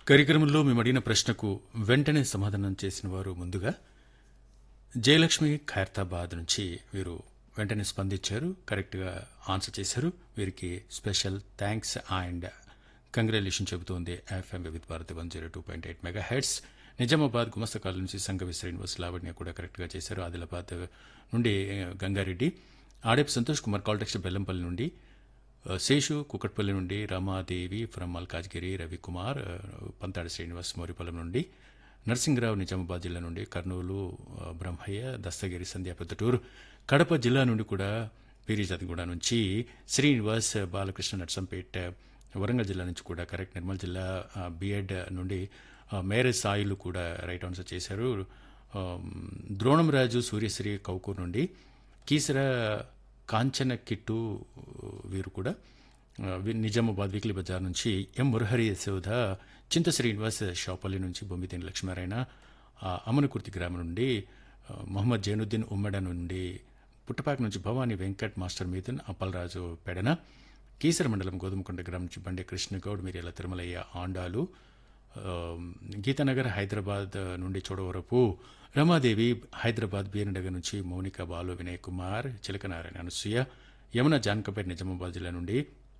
కార్యక్రమంలో మేము అడిగిన ప్రశ్నకు వెంటనే సమాధానం చేసిన వారు ముందుగా జయలక్ష్మి ఖైరతాబాద్ నుంచి వీరు వెంటనే స్పందించారు కరెక్ట్గా ఆన్సర్ చేశారు వీరికి స్పెషల్ థ్యాంక్స్ అండ్ కంగ్రాచులేషన్ చెబుతోంది FM Vividh Bharati one zero two point eight megahertz Nizamabad గుమస్తకాల నుంచి సంఘవి శ్రీనివాస్ లావణ్య కూడా కరెక్ట్గా చేశారు ఆదిలాబాద్ నుండి గంగారెడ్డి ఆడేపు సంతోష్ కుమార్ కాల్టెక్స్ బెల్లంపల్లి నుండి శేషు కుకట్పల్లి నుండి రమాదేవి ఫ్రమ్ మల్కాజ్గిరి రవికుమార్ పంతాడి శ్రీనివాస్ మోరిపల్లం నుండి నర్సింగరావు నిజామాబాద్ జిల్లా నుండి కర్నూలు ఆ, బ్రహ్మయ్య దస్తగిరి సంధ్య పెద్దటూరు కడప జిల్లా నుండి కూడా పీరిజాదిగూడ నుంచి శ్రీనివాస్ బాలకృష్ణ నర్సంపేట్ వరంగల్ జిల్లా నుంచి కూడా కరెక్ట్ నిర్మల్ జిల్లా బిఎడ్ నుండి ఆ, మేరే సాయిలు కూడా రైట్ ఆన్సర్ చేశారు ఆ, ద్రోణంరాజు సూర్యశ్రీ కౌకూర్ నుండి కీసర కాంచన కిట్టు వీరు కూడా ఆ, వి- నిజామాబాద్ వీక్లీ బజార్ నుంచి ఎం మురహరి యశోధ చింత శ్రీనివాస్ షాపల్లి నుంచి బొమ్మిదేని లక్ష్మీనారాయణ ఆ, అమనకుర్తి గ్రామం నుండి ఆ, మొహమ్మద్ జైనుద్దీన్ ఉమ్మడ నుండి పుట్టపాక నుంచి భవానీ వెంకట్ మాస్టర్ మీదన్ అప్పలరాజు పెడన కీసర మండలం గోధుమకొండ గ్రామం నుంచి బండే కృష్ణగౌడ్ మీరేల తిరుమలయ్య ఆండాలు ఆ, గీతానగర్ హైదరాబాద్ నుండి చోడవరపు రమాదేవి హైదరాబాద్ బీరనగర్ నుంచి మౌనిక బాలు వినయ్ కుమార్ చిలకనారాయణ అనసూయ యమున జానకపేట నిజామాబాద్ జిల్లా నుండి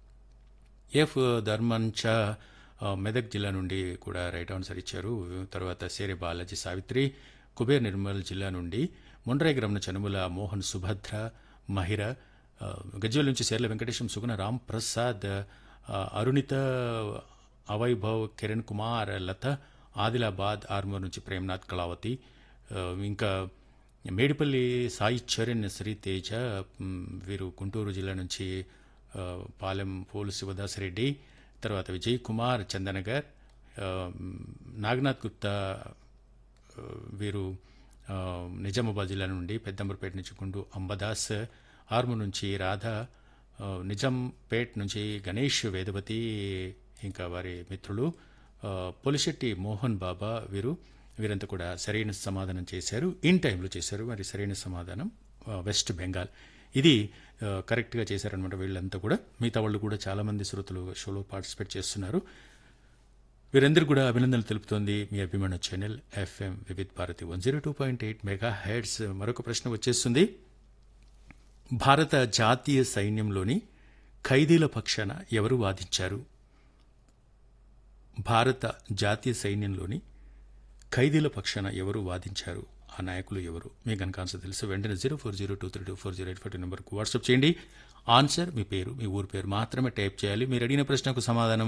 ఎఫ్ ధర్మంచ ఆ, మెదక్ జిల్లా నుండి కూడా రైట్ ఆన్సర్ ఇచ్చారు తర్వాత సేరే బాలాజీ సావిత్రి కుబేర్ నిర్మల్ జిల్లా నుండి మొండ్రాయి గ్రామం చనుముల మోహన్ సుభద్ర మహిర ఆ, గజ్వేల్ నుంచి సేర్ల వెంకటేశం సుగుణ రామ్ ప్రసాద్ ఆ, అరుణిత అవైభవ్ కిరణ్ కుమార్ లత ఆదిలాబాద్ ఆర్మూర్ నుంచి ప్రేమ్నాథ్ కళావతి ఆ, ఇంకా మేడిపల్లి సాయి చరణ్ శ్రీ తేజ మ్, వీరు గుంటూరు జిల్లా నుంచి ఆ, పాలెం పూలు శివదాస్ రెడ్డి తర్వాత విజయ్ కుమార్ చందనగర్ ఆ, నాగనాథ్ గుప్తా ఆ, వీరు ఆ, నిజామాబాద్ జిల్లా నుండి పెద్దంబరపేట నుంచి గుండు అంబదాస్ ఆర్ము నుంచి రాధ ఆ, నిజాంపేట్ నుంచి గణేష్ వేదవతి ఇంకా వారి మిత్రులు ఆ, పొలిశెట్టి మోహన్ బాబా వీరు వీరంతా కూడా సరైన సమాధానం చేశారు ఇన్ టైంలో చేశారు మరి సరైన సమాధానం ఆ, వెస్ట్ బెంగాల్ ఇది ఆ, కరెక్ట్గా చేశారనమాట వీళ్ళంతా కూడా మిగతా వాళ్ళు కూడా చాలామంది శ్రోతలు షోలో పార్టిసిపేట్ చేస్తున్నారు వీరందరూ కూడా అభినందనలు తెలుపుతోంది మీ అభిమాన channel FM Vividh Bharati one zero two point eight megahertz మరొక ప్రశ్న వచ్చేస్తుంది భారత జాతీయ సైన్యంలోని ఖైదీల పక్షాన ఎవరు వాదించారు భారత జాతీయ సైన్యంలోని ఖైదీల పక్షాన ఎవరు వాదించారు ఆ నాయకులు ఎవరు మీకు కనుక ఆన్సర్ తెలుసు వెంటనే zero four zero two three two four zero eight five నెంబర్కు వాట్సాప్ చేయండి ఆన్సర్ మీ పేరు మీ ఊరి పేరు మాత్రమే టైప్ చేయాలి మీరు అడిగిన ప్రశ్నకు సమాధానం